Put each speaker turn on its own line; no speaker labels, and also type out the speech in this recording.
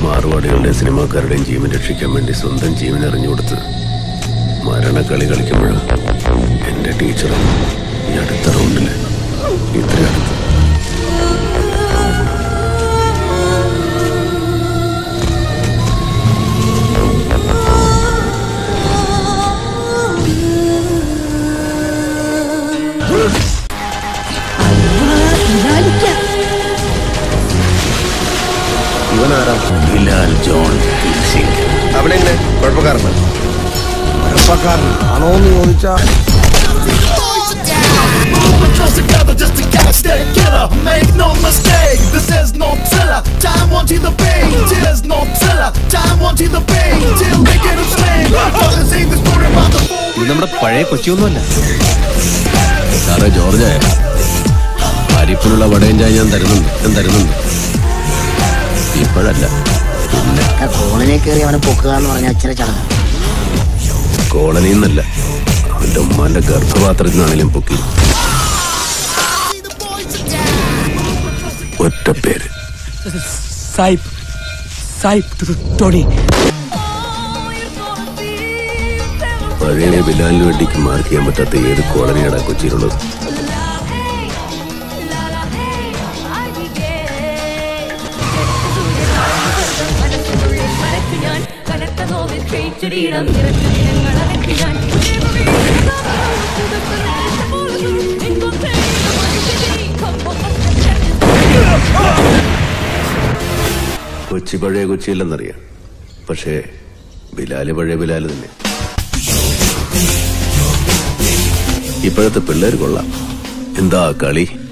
മാറുവാടികളുടെയും സിനിമാക്കാരുടെയും ജീവൻ രക്ഷിക്കാൻ വേണ്ടി സ്വന്തം ജീവൻ എറിഞ്ഞു കൊടുത്ത് മരണക്കളി കളിക്കുമ്പോഴാണ് എന്റെ ടീച്ചർ ഈ അടുത്ത റൗണ്ടില് ഇത്ര അടുത്ത് ഇവനാരാ ബിലാൽ ജോൺ സിംഗ്
അവിടെ എങ്ങനെ കുഴപ്പക്കാരനാണ്
ചെറുപ്പക്കാരൻ ആണോ എന്ന് ചോദിച്ചാൽ
Trust together just to catch that killer. Make no mistake, this is no thriller. Time won't heal the pain, tears no thriller. Time won't heal the pain, till they get him slain. Fucking sing this story about the fool.
ഇത് നമ്മുടെ പഴയ കൊച്ചിയൊന്നുമല്ല
സാറേ George പരിപ്പിനുള്ള വടയും ചായ ഞാൻ തരുന്നുണ്ട് ഞാൻ തരുന്നുണ്ട് ഇപ്പോഴല്ല പിന്നെ
കോളനി കയറി അവനെ പൊക്കുക എന്ന് പറഞ്ഞാൽ ഇച്ചിരി ചടങ്ങ്
കോളനിയിൽ നിന്നല്ല അവന്റെ ഉമ്മാന്റെ ഗർഭപാത്രത്തിൽ നിന്നാണെങ്കിലും പൊക്കി ഒറ്റ പേര്
സായിപ്പ് സായിപ്പ് ടോണി
പഴയ ബിലാലിന് വേണ്ടിക്ക് മാർക്ക് ചെയ്യാൻ പറ്റാത്ത ഏത് കോളനിയാടാ കൊച്ചിയിലുള്ളത്
കനത്ത നോവിൽ ക്ഷയിച്ചൊരിടം നിറച്ചു ദിനങ്ങൾ അലക്കി ഞാൻ
കൊച്ചി പഴയ കൊച്ചിയില്ലെന്നറിയാം പക്ഷേ ബിലാല് പഴയ ബിലാല് തന്നെ ഇപ്പോഴത്തെ പിള്ളേർ കൊള്ളാം എന്താ കളി